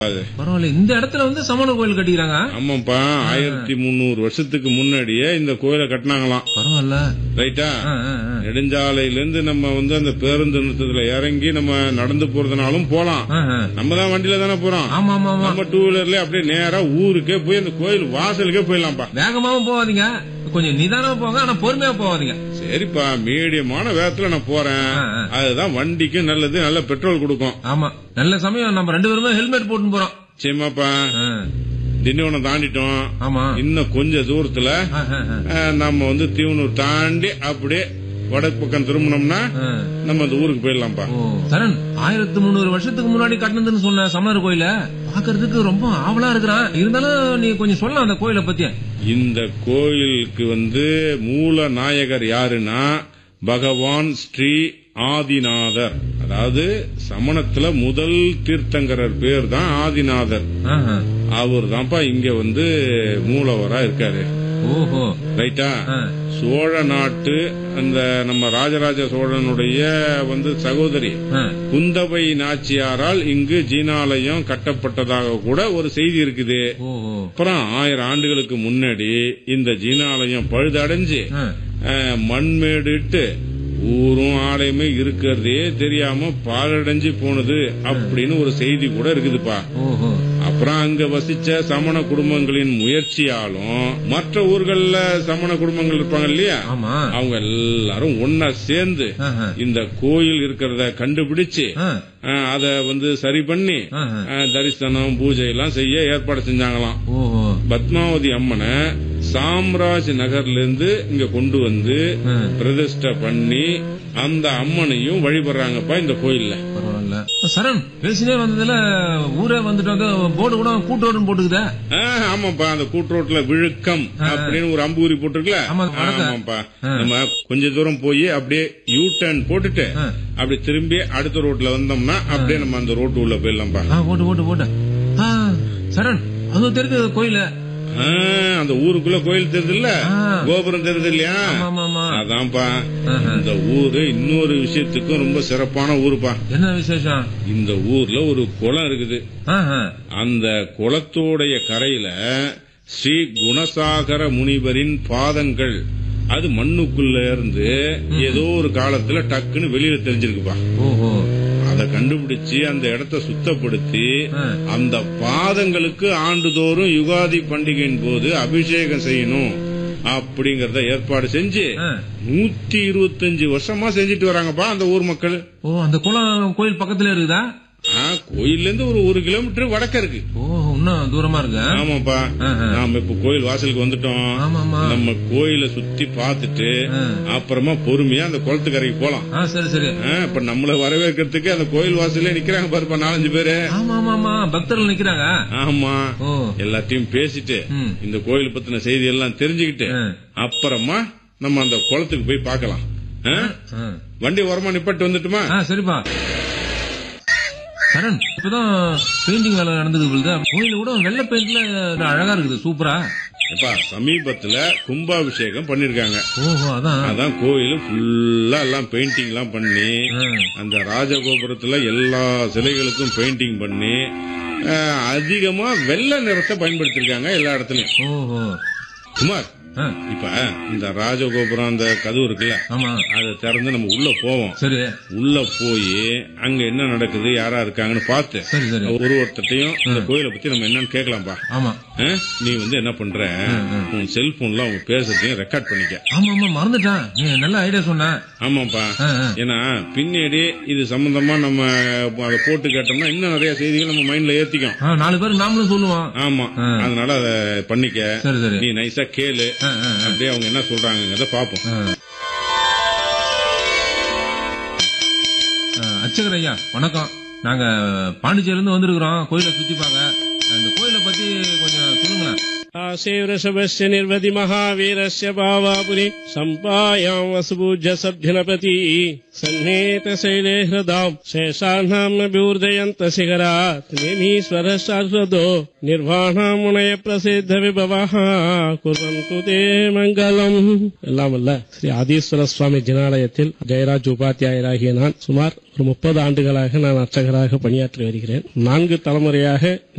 பரவாயில்ல இந்த இடத்துல வந்து சமண கோயில் கட்டிக்கிறாங்க ஆமாப்பா ஆயிரத்தி முந்நூறு வருஷத்துக்கு முன்னாடியே இந்த கோயிலை கட்டினாங்களாம் பரவாயில்ல ரைட்டா ஆ, ஆ, ஆ. நெடுஞ்சாலையில இருந்து நம்ம வந்து அந்த பேருந்து நிறுத்தத்துல இறங்கி நம்ம நடந்து போறதுனாலும் போலாம் ஆ, ஆ. நம்ம தான் வண்டியில தானே போறோம் ஆமா ஆமா ஆமா நம்ம டூ வீலர்ல அப்படியே நேரா ஊருக்கே போய் அந்த கோயில் வாசலுக்கே போயிடலாம்ப்பா வேகமாவும் போகாதீங்க கொஞ்சம் நிதானமா போங்க ஆனா பொறுமையா போகாதீங்க சரிப்பா மீடியமான வேகத்துல நான் போறேன் ஆ, ஆ. அதுதான் வண்டிக்கு நல்லது நல்ல பெட்ரோல் கொடுக்கும் ஆமா நல்ல சமயம் நம்ம ரெண்டு பேருமே ஹெல்மெட் போட்டு போறோம் சரிமாப்பா ஆ, திண்டிவனம் தாண்டிட்டோம் ஆமா இன்னும் கொஞ்ச தூரத்துல ஆ, ஆ, ஆ. அஹ், நம்ம வந்து தீவனூர் தாண்டி அப்படியே வடக்கு பக்கம் திரும்பினோம்னா ஆ. நம்ம அந்த ஊருக்கு போயிடலாம்ப்பா ஓ சரண் ஆயிரத்தி முந்நூறு வருஷத்துக்கு முன்னாடி கட்டினதுன்னு சொன்ன சமணர் கோயில பாக்குறதுக்கு ரொம்ப ஆவலா இருக்கிறான் இருந்தாலும் நீ கொஞ்சம் சொல்லலாம் அந்த கோயிலை பத்தி இந்த கோயிலுக்கு வந்து மூல நாயகர் யாருன்னா பகவான் ஸ்ரீ ஆதிநாதர் அதாவது சமணத்துல முதல் தீர்த்தங்கரர் பேர் தான் ஆதிநாதர் ஆஹா. அவர் தான்ப்பா இங்க வந்து மூலவரா இருக்காரு ஓஹோ ரைட்டா ஆ. சோழ நாட்டு அந்த நம்ம ராஜராஜ சோழனுடைய வந்து சகோதரி ஆ. குந்தவை நாச்சியாரால் இங்கு ஜீனாலயம் கட்டப்பட்டதாக கூட ஒரு செய்தி இருக்குது ஓஹோ அப்புறம் ஆயிரம் ஆண்டுகளுக்கு முன்னாடி இந்த ஜீனாலயம் பழுதடைஞ்சு ஆ. அஹ், மண்மேடு இட்டு ஊரும் ஆலயமே இருக்கிறதே தெரியாம பாழடைஞ்சு போனது அப்படின்னு ஒரு செய்தி கூட இருக்குதுப்பா ஓஹோ அப்புறம் அங்க வசிச்ச சமண குடும்பங்களின் முயற்சியாலும் மற்ற ஊர்கள்ல சமண குடும்பங்கள் இருப்பாங்க இல்லையா ஆமா அவங்க எல்லாரும் ஒன்னா சேர்ந்து ஆஹா. இந்த கோயில் இருக்கிறத கண்டுபிடிச்சு ஆ. அஹ், அத வந்து சரி பண்ணி ஆஹா. அஹ், தரிசனம் பூஜை எல்லாம் செய்ய ஏற்பாடு செஞ்சாங்களாம் ஓஹோ பத்மாவதி அம்மனை சாம்ராஜ் நகர்ல இருந்து இங்க கொண்டு வந்து ஆ. பிரதிஷ்டை பண்ணி அந்த அம்மனையும் வழிபடுறாங்கப்பா இந்த கோயில்ல பரவாயில்ல சரண் பேசினே வந்ததுல ஊரே வந்துட்டாங்க போர்டு கூட கூட்டோடுன்னு போட்டுக்குதே ஆ, ஆமாப்பா அந்த கூட்டுரோட்ல விழுக்கம் அப்படின்னு ஒரு அம்பூரி போட்டிருக்குல்ல ஆமா, வடக்க. ஆமாப்பா நம்ம கொஞ்ச தூரம் போய் அப்படியே யூ டர்ன் போட்டுட்டு ஆ. அப்படி திரும்பி அடுத்த ரோட்ல வந்தோம்னா அப்படியே நம்ம அந்த ரோட்டு உள்ள போயிடலாம்ப்பா ஆ, போட்டு போட்டு போட்டு ஆ, சரண் அது தெரியுது கோயில ஆ, அந்த ஊருக்குள்ள கோயில் தெரியுது இல்ல ஆ. கோபுரம் தெரியுது இல்லையா ஆமா ஆமா அதான்ப்பா ஆஹா. இந்த ஊரு இன்னொரு விஷயத்துக்கும் ரொம்ப சிறப்பான ஊருப்பா என்ன விசேஷம் இந்த ஊர்ல ஒரு குளம் இருக்குது ஆஹா. அந்த குளத்தோடைய கரையில ஸ்ரீ குணசாகர முனிவரின் பாதங்கள் அது மண்ணுக்குள்ள இருந்து ஏதோ ஒரு காலத்துல டக்குன்னு வெளியில தெரிஞ்சிருக்குப்பா ஓஹோ அத கண்டுபிடிச்சு அந்த இடத்த சுத்தப்படுத்தி ஆ. அந்த பாதங்களுக்கு ஆண்டுதோறும் யுகாதி பண்டிகையின் போது அபிஷேகம் செய்யணும் அப்படிங்கறத ஏற்பாடு செஞ்சு ஆ. நூத்தி இருபத்தஞ்சு வருஷமா செஞ்சுட்டு வராங்கப்பா அந்த ஊர் மக்கள் ஓ அந்த குளம் கோயில் பக்கத்துல இருக்குதா ஆ, கோயில்ல இருந்து ஒரு ஒரு கிலோமீட்டர் வடக்க இருக்கு ஓ இன்னும் தூரமா இருக்கு ஆமாப்பா ஆஹா. நாம இப்ப கோயில் வாசலுக்கு வந்துட்டோம் ஆமா ஆமா நம்ம கோயில சுத்தி பார்த்துட்டு ஆ. அப்புறமா பொறுமையா அந்த குளத்துக்கரைக்கு போலாம் ஆ சரி சரி ஆ, இப்ப நம்மள வரவேற்கிறதுக்கு அந்த கோயில் வாசல்ல நிக்கிறாங்க பாருப்பா நாலஞ்சு பேரு ஆமா ஆமா ஆமா பக்தர்கள் நிக்கிறாங்க ஆமா ஓ எல்லாத்தையும் பேசிட்டு ம். இந்த கோயில் பத்தின செய்தி எல்லாம் தெரிஞ்சுக்கிட்டு ஆ. அப்புறமா நம்ம அந்த குளத்துக்கு போய் பார்க்கலாம் ஆ? ஆ. வண்டி ஓரமா நிப்பட்டு வந்துட்டுமா ஆ சரிப்பா சரண் இப்பதான் பெயிண்டிங் வேலை நடந்தது போலுது கோயில் கூட வெள்ளை பெயிண்ட்ல அழகா இருக்குது சூப்பரா எப்பா சமீபத்துல கும்பாபிஷேகம் பண்ணிருக்காங்க ஓஹோ அதான் அதான் கோயில் ஃபுல்லா எல்லாம் பெயிண்டிங் எல்லாம் பண்ணி ஆ. அந்த ராஜகோபுரத்துல எல்லா சிலைகளுக்கும் பெயிண்டிங் பண்ணி அஹ், அதிகமா வெள்ளை நிறத்தை பயன்படுத்திருக்காங்க எல்லா இடத்துலயும் ஓஹோ குமார் ஆ, இப்ப இந்த ராஜகோபுரம் அந்த கதவு இருக்குல்ல ஆமா அதை திறந்து நம்ம உள்ள போவோம் சரி உள்ள போய் அங்க என்ன நடக்குது யாரா இருக்காங்கன்னு பார்த்து சரி சரி ஒரு ஒருத்தட்டையும் இந்த கோயிலை பத்தி நம்ம என்னன்னு கேட்கலாம்பா ஆமா அஹ், நீ வந்து என்ன பண்ற உன் செல்போன்ல அவங்க பேசுறதையும் ரெக்கார்ட் பண்ணிக்க ஆமா ஆமா மறந்துட்டேன் நீ நல்ல ஐடியா சொன்ன ஆமாப்பா ஆ, ஆ. ஏன்னா பின்னாடி இது சம்பந்தமா நம்ம அதை போட்டு கேட்டோம்னா இன்னும் நிறைய செய்திகள் நம்ம மைண்ட்ல ஏத்திக்கும் ஆ, நாலு பேருக்கு நாமளும் சொல்லுவோம் ஆமா ஆ. அதனால அதை பண்ணிக்க சரி சரி நீ நைஸா கேளு ஆ, ஆ, ஆ. அப்படியே அவங்க என்ன சொல்றாங்கறத பாப்போம் ஆ. ஆ, அர்ச்சகர் ஐயா வணக்கம் நாங்க பாண்டிச்சேரியில இருந்து வந்திருக்கிறோம் கோயிலை சுத்தி பார்க்க இந்த கோயிலை பத்தி கொஞ்சம் சொல்லுங்களேன் आसेवृषभस्य निर्वधि महावीरस्य भावापुरि सम्पायाम् वसुपूज्य सभ्यनपति सन्नेतशैले हृदाम् शेषाणाम् विऊर्जयन्त शिखरात् नेमीश्वरः शाश्वतो निर्वाणाम् मुनय प्रसिद्ध विभवः कुर्वन्तु ते மங்களம் எல்லாம் அல்ல ஸ்ரீ ஆதீஸ்வர சுவாமி ஜினாலயத்தில் ஜெயராஜ் உபாத்தியாயராகிய நான் சுமார் ஒரு முப்பது ஆண்டுகளாக நான் அர்ச்சகராக பணியாற்றி வருகிறேன் நான்கு தலைமுறையாக